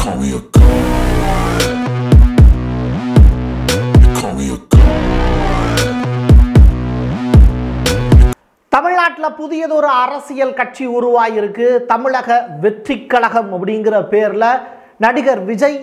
call me a god. You call me a god. தமிழ்நாட்டில் புதியதொரு அரசியல் கட்சி உருவாகியிருக்கு தமிழக வெற்றிக் கழகம் அப்படிங்கிற பேரில் நடிகர் விஜய்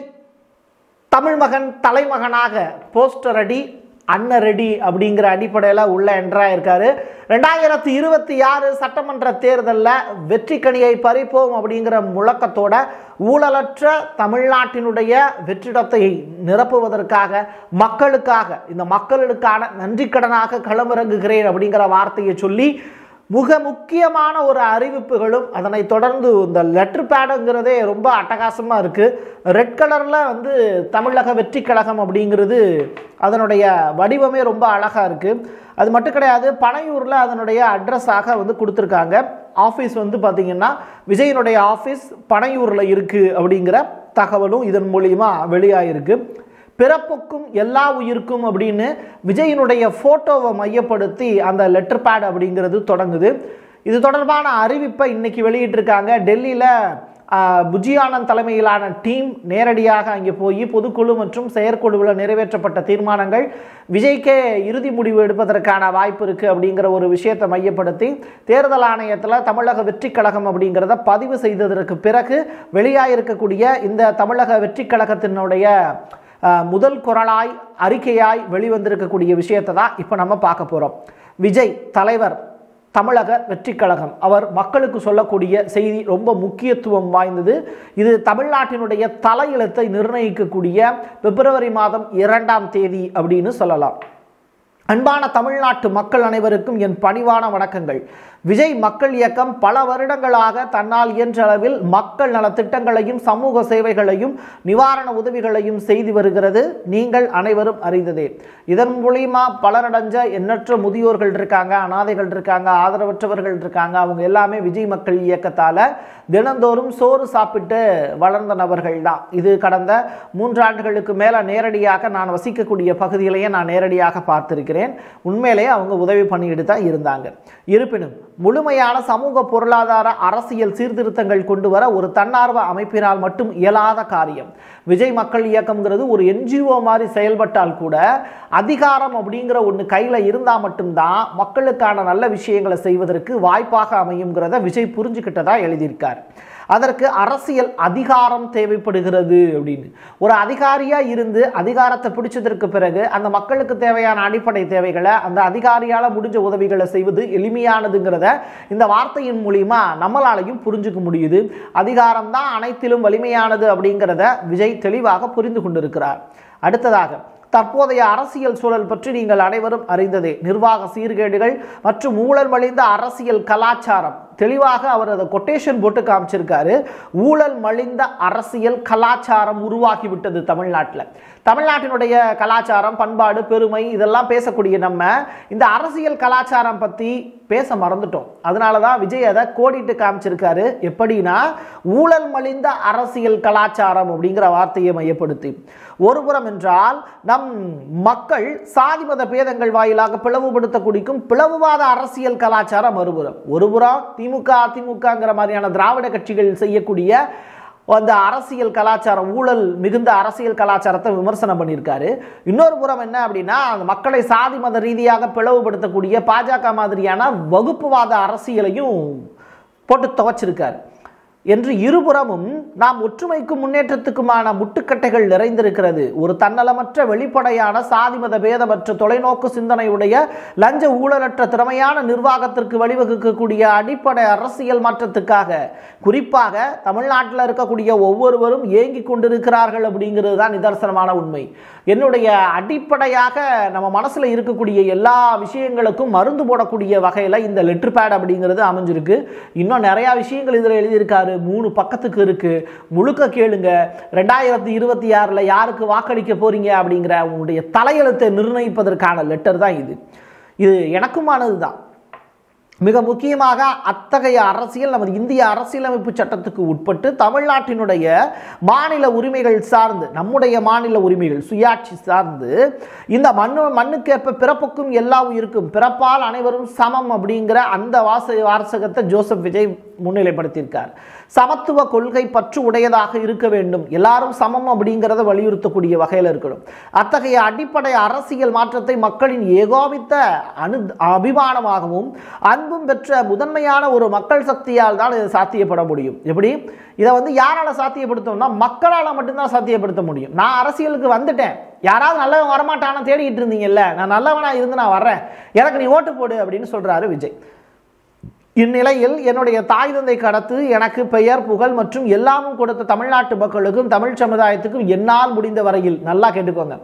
தமிழ் மகன் தலைமகனாக போஸ்டர் அடி அண்ணன் ரெடி அப்படிங்கிற அடிப்படையில் உள்ள என்ட்ரா இருக்காரு ரெண்டாயிரத்தி இருபத்தி ஆறு சட்டமன்ற தேர்தலில் வெற்றி கனியை பறிப்போம் அப்படிங்கிற முழக்கத்தோட ஊழலற்ற தமிழ்நாட்டினுடைய வெற்றிடத்தை நிரப்புவதற்காக மக்களுக்காக இந்த மக்களுக்கான நன்றிக்கடனாக களமிறங்குகிறேன் அப்படிங்கிற வார்த்தையை சொல்லி மிக முக்கியமான ஒரு அறிவிப்புகளும் அதனை தொடர்ந்து இந்த லெட்டர் பேடுங்கிறதே ரொம்ப அட்டகாசமாக இருக்குது ரெட் கலரில் வந்து தமிழக வெற்றி கழகம் அப்படிங்கிறது அதனுடைய வடிவமே ரொம்ப அழகாக இருக்குது அது மட்டும் கிடையாது பனையூரில் அதனுடைய அட்ரஸாக வந்து கொடுத்துருக்காங்க ஆஃபீஸ் வந்து பார்த்திங்கன்னா விஜயனுடைய ஆஃபீஸ் பனையூரில் இருக்குது அப்படிங்கிற தகவலும் இதன் மூலியமா வெளியாகிருக்கு பிறப்புக்கும் எல்லா உயிருக்கும் அப்படின்னு விஜயினுடைய ஃபோட்டோவை மையப்படுத்தி அந்த லெட்டர் பேட் அப்படிங்கிறது தொடங்குது இது தொடர்பான அறிவிப்பை இன்னைக்கு வெளியிட்டிருக்காங்க டெல்லியில் புஜியானந்த் தலைமையிலான டீம் நேரடியாக அங்கே போய் பொதுக்குழு மற்றும் செயற்குழுவில் நிறைவேற்றப்பட்ட தீர்மானங்கள் விஜய்க்கே இறுதி முடிவு எடுப்பதற்கான வாய்ப்பு இருக்குது அப்படிங்கிற ஒரு விஷயத்தை மையப்படுத்தி தேர்தல் ஆணையத்தில் தமிழக வெற்றி கழகம் அப்படிங்கிறத பதிவு செய்ததற்கு பிறகு வெளியாயிருக்கக்கூடிய இந்த தமிழக வெற்றி கழகத்தினுடைய அஹ், முதல் குரலாய் அறிக்கையாய் வெளிவந்திருக்கக்கூடிய விஷயத்தை தான் இப்போ நம்ம பார்க்க போகிறோம் விஜய் தலைவர் தமிழக வெற்றிக் கழகம் அவர் மக்களுக்கு சொல்லக்கூடிய செய்தி ரொம்ப முக்கியத்துவம் வாய்ந்தது இது தமிழ்நாட்டினுடைய தலையெழுத்தை நிர்ணயிக்கக்கூடிய பிப்ரவரி மாதம் இரண்டாம் தேதி அப்படின்னு சொல்லலாம் அன்பான தமிழ்நாட்டு மக்கள் அனைவருக்கும் என் பணிவான வணக்கங்கள் விஜய் மக்கள் இயக்கம் பல வருடங்களாக தன்னால் இயன்ற அளவில் மக்கள் நலத்திட்டங்களையும் சமூக சேவைகளையும் நிவாரண உதவிகளையும் செய்து வருகிறது நீங்கள் அனைவரும் அறிந்ததே இதன் மூலியமா பலனடைஞ்ச எண்ணற்ற முதியோர்கள் இருக்காங்க அனாதைகள் இருக்காங்க ஆதரவற்றவர்கள் இருக்காங்க அவங்க எல்லாமே விஜய் மக்கள் இயக்கத்தால தினந்தோறும் சோறு சாப்பிட்டு வளர்ந்த நபர்கள் தான் இது கடந்த மூன்றாண்டுகளுக்கு மேல நேரடியாக நான் வசிக்கக்கூடிய பகுதியிலேயே நான் நேரடியாக பார்த்திருக்கிறேன் உண்மையிலேயே அவங்க உதவி பண்ணிட்டு தான் இருந்தாங்க இருப்பினும் முழுமையான சமூக பொருளாதார அரசியல் சீர்திருத்தங்கள் கொண்டு வர ஒரு தன்னார்வ அமைப்பினால் மட்டும் இயலாத காரியம் விஜய் மக்கள் இயக்கம்ங்கிறது ஒரு என்ஜிஓ மாதிரி செயல்பட்டால் கூட அதிகாரம் அப்படிங்கிற ஒன்று கையில் இருந்தால் மட்டும்தான் மக்களுக்கான நல்ல விஷயங்களை செய்வதற்கு வாய்ப்பாக அமையுங்கிறத விஜய் புரிஞ்சுக்கிட்டதா எழுதியிருக்கார் அதற்கு அரசியல் அதிகாரம் தேவைப்படுகிறது அப்படின்னு ஒரு அதிகாரியா இருந்து அதிகாரத்தை பிடிச்சதற்கு பிறகு அந்த மக்களுக்கு தேவையான அடிப்படை தேவைகளை அந்த அதிகாரியால முடிஞ்ச உதவிகளை செய்வது எளிமையானதுங்கிறத இந்த வார்த்தையின் மூலியமா நம்மளாலையும் புரிஞ்சுக்க முடியுது அதிகாரம் தான் அனைத்திலும் வலிமையானது அப்படிங்கிறத விஜய் தெளிவாக புரிந்து கொண்டிருக்கிறார் அடுத்ததாக தற்போதைய அரசியல் சூழல் பற்றி நீங்கள் அனைவரும் அறிந்ததே நிர்வாக சீர்கேடுகள் மற்றும் ஊழல் மலிந்த அரசியல் கலாச்சாரம் தெளிவாக அவர் அதை கொட்டேஷன் போட்டு காமிச்சிருக்காரு ஊழல் மலிந்த அரசியல் கலாச்சாரம் உருவாகிவிட்டது தமிழ்நாட்டில் தமிழ்நாட்டினுடைய கலாச்சாரம் பண்பாடு பெருமை இதெல்லாம் பேசக்கூடிய நம்ம இந்த அரசியல் கலாச்சாரம் பற்றி பேச மறந்துட்டோம் அதனால தான் விஜய் அதை கோடிட்டு காமிச்சிருக்காரு எப்படின்னா ஊழல் மலிந்த அரசியல் கலாச்சாரம் அப்படிங்கிற வார்த்தையை மையப்படுத்தி ஒருபுறம் என்றால் நம் மக்கள் சாதி மத பேதங்கள் வாயிலாக பிளவுபடுத்த குடிக்கும் பிளவுவாத அரசியல் கலாச்சாரம் மறுபுறம் ஒருபுறம் திமுக அதிமுகங்கிற மாதிரியான திராவிட கட்சிகள் செய்யக்கூடிய அந்த அரசியல் கலாச்சாரம் ஊழல் மிகுந்த அரசியல் கலாச்சாரத்தை விமர்சனம் பண்ணியிருக்காரு இன்னொரு புறம் என்ன அப்படின்னா அந்த மக்களை சாதி மத ரீதியாக பிளவுபடுத்தக்கூடிய பாஜக மாதிரியான வகுப்புவாத அரசியலையும் போட்டு துவச்சிருக்காரு என்று இருபுறமும் நாம் ஒற்றுமைக்கும் முன்னேற்றத்துக்குமான முட்டுக்கட்டைகள் நிறைந்திருக்கிறது ஒரு தன்னலமற்ற வெளிப்படையான சாதி மத பேதமற்ற தொலைநோக்கு சிந்தனையுடைய லஞ்ச ஊழலற்ற திறமையான நிர்வாகத்திற்கு வழிவகுக்கக்கூடிய அடிப்படை அரசியல் மாற்றத்துக்காக குறிப்பாக தமிழ்நாட்டில் இருக்கக்கூடிய ஒவ்வொருவரும் ஏங்கி கொண்டிருக்கிறார்கள் அப்படிங்கிறது தான் நிதர்சனமான உண்மை என்னுடைய அடிப்படையாக நம்ம மனசில் இருக்கக்கூடிய எல்லா விஷயங்களுக்கும் மருந்து போடக்கூடிய வகையில் இந்த லெட்டர் பேட் அப்படிங்கிறது அமைஞ்சிருக்கு இன்னும் நிறையா விஷயங்கள் இதில் எழுதியிருக்காரு மூணு பக்கத்துக்கு இருக்கு முழுக்க கேளுங்க ரெண்டாயிரத்தி இருபத்தி ஆறில் யாருக்கு வாக்களிக்க போறீங்க அப்படிங்கிற உங்களுடைய தலையெழுத்தை நிர்ணயிப்பதற்கான லெட்டர் தான் இது இது எனக்குமானது தான் மிக முக்கியமாக அத்தகைய அரசியல் நமது இந்திய அரசியலமைப்பு சட்டத்துக்கு உட்பட்டு தமிழ்நாட்டினுடைய மாநில உரிமைகள் சார்ந்து நம்முடைய மாநில உரிமைகள் சுயாட்சி சார்ந்து இந்த மண்ணு மண்ணுக்கேற்ப பிறப்புக்கும் எல்லா உயிருக்கும் பிறப்பால் அனைவரும் சமம் அப்படிங்கிற அந்த வாச வாசகத்தை ஜோசப் விஜய் முன்னிலைப்படுத்தியிருக்கார் சமத்துவ கொள்கை பற்று உடையதாக இருக்க வேண்டும் எல்லாரும் சமம் அப்படிங்கிறத வலியுறுத்தக்கூடிய வகையில் இருக்கணும் அத்தகைய அடிப்படை அரசியல் மாற்றத்தை மக்களின் ஏகோபித்த அனு அபிமானமாகவும் அன்பும் பெற்ற முதன்மையான ஒரு மக்கள் சக்தியால் தான் இது சாத்தியப்பட முடியும் எப்படி இதை வந்து யாரால் சாத்தியப்படுத்தணும்னா மக்களால் மட்டும்தான் சாத்தியப்படுத்த முடியும் நான் அரசியலுக்கு வந்துட்டேன் யாராவது நல்லவன் வரமாட்டான்னு தேடிட்டு இருந்தீங்கல்ல நான் நல்லவனா இருந்து நான் வர்றேன் எனக்கு நீ ஓட்டு போடு அப்படின்னு சொல்றாரு விஜய் இந்நிலையில் என்னுடைய தாய் தந்தை கடத்து எனக்கு பெயர் புகழ் மற்றும் எல்லாமும் கொடுத்த தமிழ்நாட்டு மக்களுக்கும் தமிழ் சமுதாயத்துக்கும் என்னால் முடிந்த வரையில் நல்லா கேட்டுக்கோங்க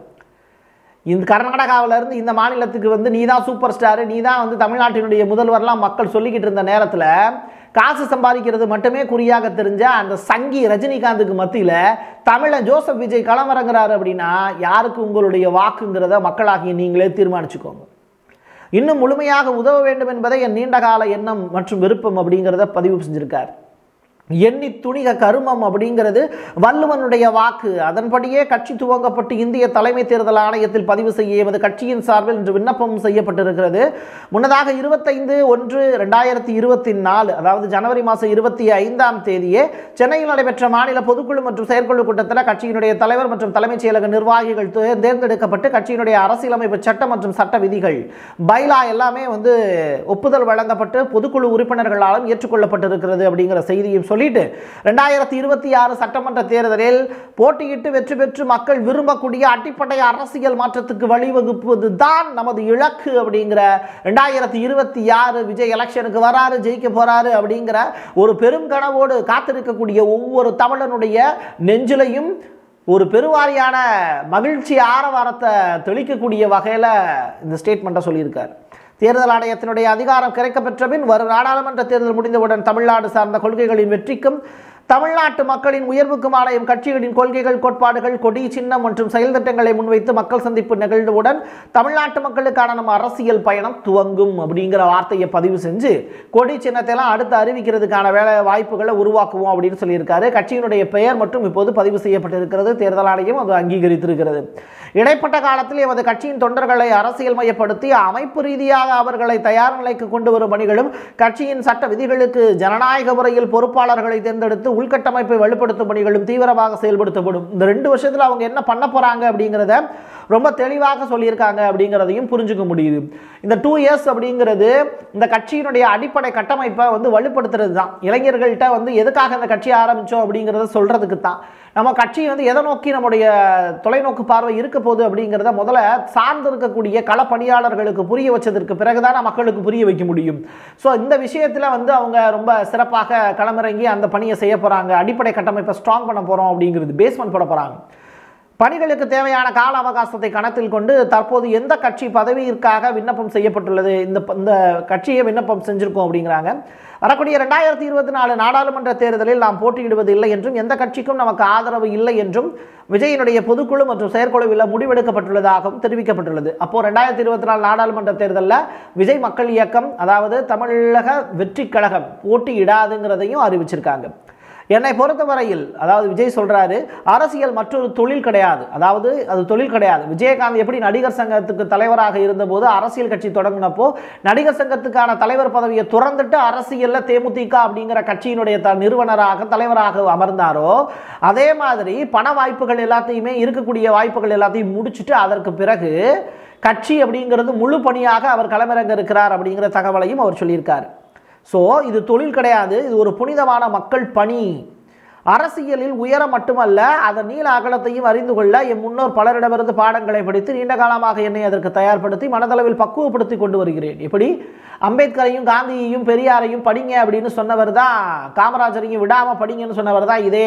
இந்த கர்நாடகாவில இருந்து இந்த மாநிலத்துக்கு வந்து நீ தான் சூப்பர் ஸ்டாரு நீ தான் வந்து தமிழ்நாட்டினுடைய முதல்வர்லாம் மக்கள் சொல்லிக்கிட்டு இருந்த நேரத்தில் காசு சம்பாதிக்கிறது மட்டுமே குறியாக தெரிஞ்ச அந்த சங்கி ரஜினிகாந்துக்கு மத்தியில் தமிழன் ஜோசப் விஜய் களமிறங்குறாரு அப்படின்னா யாருக்கு உங்களுடைய வாக்குங்கிறத மக்களாகிய நீங்களே தீர்மானிச்சுக்கோங்க இன்னும் முழுமையாக உதவ வேண்டும் என்பதை என் நீண்டகால எண்ணம் மற்றும் விருப்பம் அப்படிங்கிறத பதிவு செஞ்சிருக்கார் எண்ணி துணிக கருமம் அப்படிங்கிறது வள்ளுவனுடைய வாக்கு அதன்படியே கட்சி துவங்கப்பட்டு இந்திய தலைமை தேர்தல் ஆணையத்தில் பதிவு செய்ய எமது கட்சியின் சார்பில் இன்று விண்ணப்பம் செய்யப்பட்டிருக்கிறது முன்னதாக இருபத்தைந்து ஒன்று ரெண்டாயிரத்தி இருபத்தி நாலு அதாவது ஜனவரி மாதம் இருபத்தி ஐந்தாம் தேதியே சென்னையில் நடைபெற்ற மாநில பொதுக்குழு மற்றும் செயற்குழு கூட்டத்தில் கட்சியினுடைய தலைவர் மற்றும் தலைமைச் செயலக நிர்வாகிகள் தே- தேர்ந்தெடுக்கப்பட்டு கட்சியினுடைய அரசியலமைப்பு சட்டம் மற்றும் சட்ட விதிகள் பைலா எல்லாமே வந்து ஒப்புதல் வழங்கப்பட்டு பொதுக்குழு உறுப்பினர்களாலும் ஏற்றுக்கொள்ளப்பட்டிருக்கிறது அப்படிங்கிற செய்தியும் சொல்லிட்டு ரெண்டாயிரத்தி இருபத்தி ஆறு சட்டமன்ற தேர்தலில் போட்டியிட்டு வெற்றி பெற்று மக்கள் விரும்பக்கூடிய அடிப்படை அரசியல் மாற்றத்துக்கு வழிவகுப்பது தான் நமது இலக்கு அப்படிங்கிற ரெண்டாயிரத்தி இருபத்தி ஆறு விஜய் எலெக்ஷனுக்கு வராரு ஜெயிக்க போறாரு அப்படிங்கிற ஒரு பெரும் கனவோடு காத்திருக்கக்கூடிய ஒவ்வொரு தமிழனுடைய நெஞ்சிலையும் ஒரு பெருவாரியான மகிழ்ச்சி ஆரவாரத்தை தெளிக்கக்கூடிய வகையில் இந்த ஸ்டேட்மெண்ட்டை சொல்லியிருக்கார் தேர்தல் ஆணையத்தினுடைய அதிகாரம் கிடைக்கப்பெற்ற பின் வரும் நாடாளுமன்ற தேர்தல் முடிந்தவுடன் தமிழ்நாடு சார்ந்த கொள்கைகளின் வெற்றிக்கும் தமிழ்நாட்டு மக்களின் உயர்வுக்கும் ஆணையம் கட்சிகளின் கொள்கைகள் கோட்பாடுகள் கொடி சின்னம் மற்றும் செயல் திட்டங்களை முன்வைத்து மக்கள் சந்திப்பு நிகழ்வுடன் தமிழ்நாட்டு மக்களுக்கான நம்ம அரசியல் பயணம் துவங்கும் அப்படிங்கிற வார்த்தையை பதிவு செஞ்சு கொடி சின்னத்தை எல்லாம் அடுத்து அறிவிக்கிறதுக்கான வேலை வாய்ப்புகளை உருவாக்குவோம் அப்படின்னு சொல்லியிருக்காரு கட்சியினுடைய பெயர் மற்றும் இப்போது பதிவு செய்யப்பட்டிருக்கிறது தேர்தல் ஆணையம் அது அங்கீகரித்திருக்கிறது இடைப்பட்ட காலத்தில் எமது கட்சியின் தொண்டர்களை அரசியல் மையப்படுத்தி அமைப்பு ரீதியாக அவர்களை தயார் நிலைக்கு கொண்டு வரும் பணிகளும் கட்சியின் சட்ட விதிகளுக்கு ஜனநாயக முறையில் பொறுப்பாளர்களை தேர்ந்தெடுத்து உள்கட்டமைப்பை வலுப்படுத்தும் பணிகளும் தீவிரமாக செயல்படுத்தப்படும் இந்த ரெண்டு வருஷத்தில் அவங்க என்ன பண்ண போறாங்க அப்படிங்கிறத ரொம்ப தெளிவாக சொல்லியிருக்காங்க அப்படிங்கிறதையும் புரிஞ்சுக்க முடியுது இந்த டூ இயர்ஸ் அப்படிங்கிறது இந்த கட்சியினுடைய அடிப்படை கட்டமைப்பை வந்து வலுப்படுத்துறது தான் இளைஞர்கள்ட்ட வந்து எதுக்காக இந்த கட்சி ஆரம்பித்தோம் அப்படிங்கிறத சொல்கிறதுக்கு தான் நம்ம கட்சி வந்து எதை நோக்கி நம்முடைய தொலைநோக்கு பார்வை இருக்க போகுது அப்படிங்கிறத முதல்ல சார்ந்து இருக்கக்கூடிய கள பணியாளர்களுக்கு புரிய வச்சதற்கு பிறகுதான் மக்களுக்கு புரிய வைக்க முடியும் ஸோ இந்த விஷயத்தில் வந்து அவங்க ரொம்ப சிறப்பாக களமிறங்கி அந்த பணியை செய்ய போகிறாங்க அடிப்படை கட்டமைப்பை ஸ்ட்ராங் பண்ண போகிறோம் அப்படிங்கிறது பேஸ்மெண்ட் போட போகிறாங்க பணிகளுக்கு தேவையான கால அவகாசத்தை கணத்தில் கொண்டு தற்போது எந்த கட்சி பதவியிற்காக விண்ணப்பம் செய்யப்பட்டுள்ளது இந்த ப- இந்த கட்சியை விண்ணப்பம் செஞ்சிருக்கோம் அப்படிங்கிறாங்க வரக்கூடிய ரெண்டாயிரத்தி இருபத்தி நாலு நாடாளுமன்ற தேர்தலில் நாம் போட்டியிடுவது இல்லை என்றும் எந்த கட்சிக்கும் நமக்கு ஆதரவு இல்லை என்றும் விஜயினுடைய பொதுக்குழு மற்றும் செயற்குழுவில் முடிவெடுக்கப்பட்டுள்ளதாகவும் தெரிவிக்கப்பட்டுள்ளது அப்போ ரெண்டாயிரத்தி இருபத்தி நாலு நாடாளுமன்ற தேர்தலில் விஜய் மக்கள் இயக்கம் அதாவது தமிழக வெற்றிக் கழகம் போட்டியிடாதுங்கிறதையும் அறிவிச்சிருக்காங்க என்னை பொறுத்தவரையில் அதாவது விஜய் சொல்றாரு அரசியல் மற்றொரு தொழில் கிடையாது அதாவது அது தொழில் கிடையாது விஜயகாந்த் எப்படி நடிகர் சங்கத்துக்கு தலைவராக இருந்தபோது அரசியல் கட்சி தொடங்கினப்போ நடிகர் சங்கத்துக்கான தலைவர் பதவியை துறந்துட்டு அரசியல்ல தேமுதிக அப்படிங்கிற கட்சியினுடைய த நிறுவனராக தலைவராக அமர்ந்தாரோ அதே மாதிரி பண வாய்ப்புகள் எல்லாத்தையுமே இருக்கக்கூடிய வாய்ப்புகள் எல்லாத்தையும் முடிச்சுட்டு அதற்கு பிறகு கட்சி அப்படிங்கிறது முழு பணியாக அவர் களமிறங்க இருக்கிறார் அப்படிங்கிற தகவலையும் அவர் சொல்லியிருக்கார் ஸோ இது தொழில் கிடையாது இது ஒரு புனிதமான மக்கள் பணி அரசியலில் உயர மட்டுமல்ல அதன் நீள அகலத்தையும் அறிந்து கொள்ள என் முன்னோர் பலரிடமிருந்து பாடங்களை படித்து நீண்ட காலமாக என்னை அதற்கு தயார்படுத்தி மனதளவில் பக்குவப்படுத்தி கொண்டு வருகிறேன் எப்படி அம்பேத்கரையும் காந்தியையும் பெரியாரையும் படிங்க அப்படின்னு சொன்னவர் தான் காமராஜரையும் விடாம படிங்கன்னு சொன்னவர் தான் இதே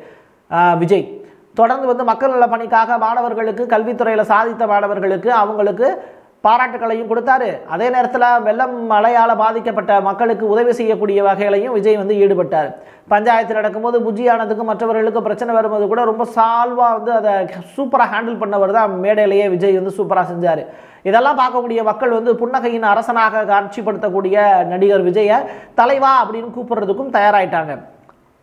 ஆஹ், விஜய் தொடர்ந்து வந்து மக்கள் நல பணிக்காக மாணவர்களுக்கு கல்வித்துறையில் சாதித்த மாணவர்களுக்கு அவங்களுக்கு பாராட்டுகளையும் கொடுத்தாரு அதே நேரத்தில் வெள்ளம் மழையால் பாதிக்கப்பட்ட மக்களுக்கு உதவி செய்யக்கூடிய வகையிலையும் விஜய் வந்து ஈடுபட்டார் பஞ்சாயத்து நடக்கும்போது புஜ்ஜியானதுக்கும் மற்றவர்களுக்கு பிரச்சனை வரும்போது கூட ரொம்ப சால்வாக வந்து அதை சூப்பராக ஹேண்டில் பண்ணவர் தான் மேடையிலேயே விஜய் வந்து சூப்பராக செஞ்சார் இதெல்லாம் பார்க்கக்கூடிய மக்கள் வந்து புன்னகையின் அரசனாக காட்சிப்படுத்தக்கூடிய நடிகர் விஜயை தலைவா அப்படின்னு கூப்பிடுறதுக்கும் தயாராயிட்டாங்க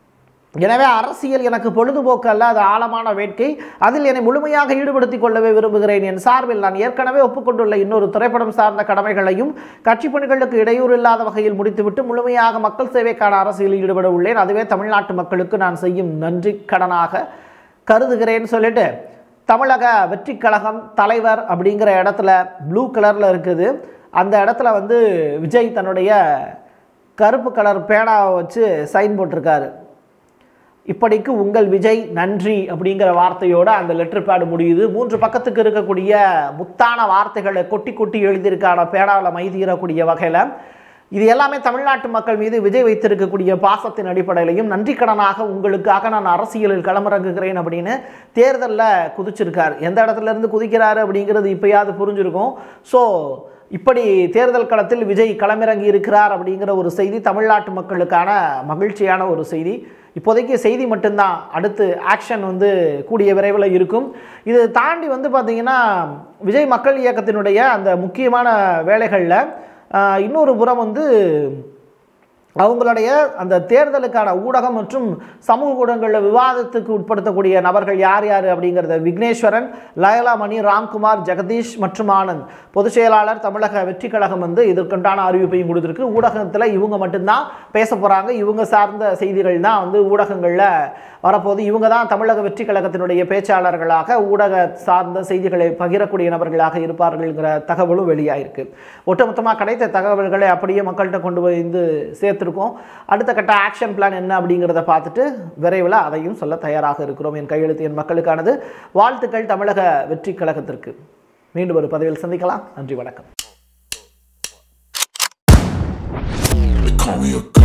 எனவே அரசியல் எனக்கு பொழுதுபோக்கு அல்ல அது ஆழமான வேட்கை அதில் என்னை முழுமையாக ஈடுபடுத்திக் கொள்ளவே விரும்புகிறேன் என் சார்பில் நான் ஏற்கனவே ஒப்புக்கொண்டுள்ள இன்னொரு திரைப்படம் சார்ந்த கடமைகளையும் கட்சி பணிகளுக்கு இடையூறு இல்லாத வகையில் முடித்துவிட்டு முழுமையாக மக்கள் சேவைக்கான அரசியலில் ஈடுபட உள்ளேன் அதுவே தமிழ்நாட்டு மக்களுக்கு நான் செய்யும் நன்றி கடனாக கருதுகிறேன்னு சொல்லிட்டு தமிழக வெற்றி கழகம் தலைவர் அப்படிங்கிற இடத்துல ப்ளூ கலரில் இருக்குது அந்த இடத்துல வந்து விஜய் தன்னுடைய கருப்பு கலர் பேனாவை வச்சு சைன் போட்டிருக்காரு இப்படிக்கு உங்கள் விஜய் நன்றி அப்படிங்கிற வார்த்தையோட அந்த லெட்டர் பேடு முடியுது மூன்று பக்கத்துக்கு இருக்கக்கூடிய முத்தான வார்த்தைகளை கொட்டி கொட்டி எழுதியிருக்கான பேடாவில் மைதீரக்கூடிய வகையில் இது எல்லாமே தமிழ்நாட்டு மக்கள் மீது விஜய் வைத்திருக்கக்கூடிய பாசத்தின் அடிப்படையிலையும் நன்றி கடனாக உங்களுக்காக நான் அரசியலில் களமிறங்குகிறேன் அப்படின்னு தேர்தலில் குதிச்சிருக்கார் எந்த இடத்துல இருந்து குதிக்கிறாரு அப்படிங்கிறது இப்பயாவது புரிஞ்சிருக்கும் ஸோ இப்படி தேர்தல் களத்தில் விஜய் களமிறங்கி இருக்கிறார் அப்படிங்கிற ஒரு செய்தி தமிழ்நாட்டு மக்களுக்கான மகிழ்ச்சியான ஒரு செய்தி இப்போதைக்கு செய்தி மட்டும்தான் அடுத்து ஆக்ஷன் வந்து கூடிய விரைவில் இருக்கும் இது தாண்டி வந்து பார்த்திங்கன்னா விஜய் மக்கள் இயக்கத்தினுடைய அந்த முக்கியமான வேலைகளில் ஆஹ், இன்னொரு புறம் வந்து அவங்களுடைய அந்த தேர்தலுக்கான ஊடகம் மற்றும் சமூக ஊடகங்களில் விவாதத்துக்கு உட்படுத்தக்கூடிய நபர்கள் யார் யார் அப்படிங்கிறத விக்னேஸ்வரன் லயலாமணி ராம்குமார் ஜெகதீஷ் மற்றும் ஆனந்த் பொதுச் செயலாளர் தமிழக வெற்றி கழகம் வந்து இதற்குண்டான அறிவிப்பையும் கொடுத்துருக்கு ஊடகத்தில் இவங்க மட்டும்தான் பேச போகிறாங்க இவங்க சார்ந்த செய்திகள் தான் வந்து ஊடகங்களில் வரப்போகுது இவங்க தான் தமிழக வெற்றி கழகத்தினுடைய பேச்சாளர்களாக ஊடக சார்ந்த செய்திகளை பகிரக்கூடிய நபர்களாக இருப்பார்கள்ங்கிற தகவலும் வெளியாயிருக்கு ஒட்டுமொத்தமாக கிடைத்த தகவல்களை அப்படியே மக்கள்கிட்ட கொண்டு வந்து சேர்த்துருக்கோம் அடுத்த கட்ட ஆக்ஷன் பிளான் என்ன அப்படிங்கிறத பார்த்துட்டு விரைவில் அதையும் சொல்ல தயாராக இருக்கிறோம் என் கையெழுத்து என் மக்களுக்கானது வாழ்த்துக்கள் தமிழக வெற்றி கழகத்திற்கு மீண்டும் ஒரு பதிவில் சந்திக்கலாம் நன்றி வணக்கம் They call me a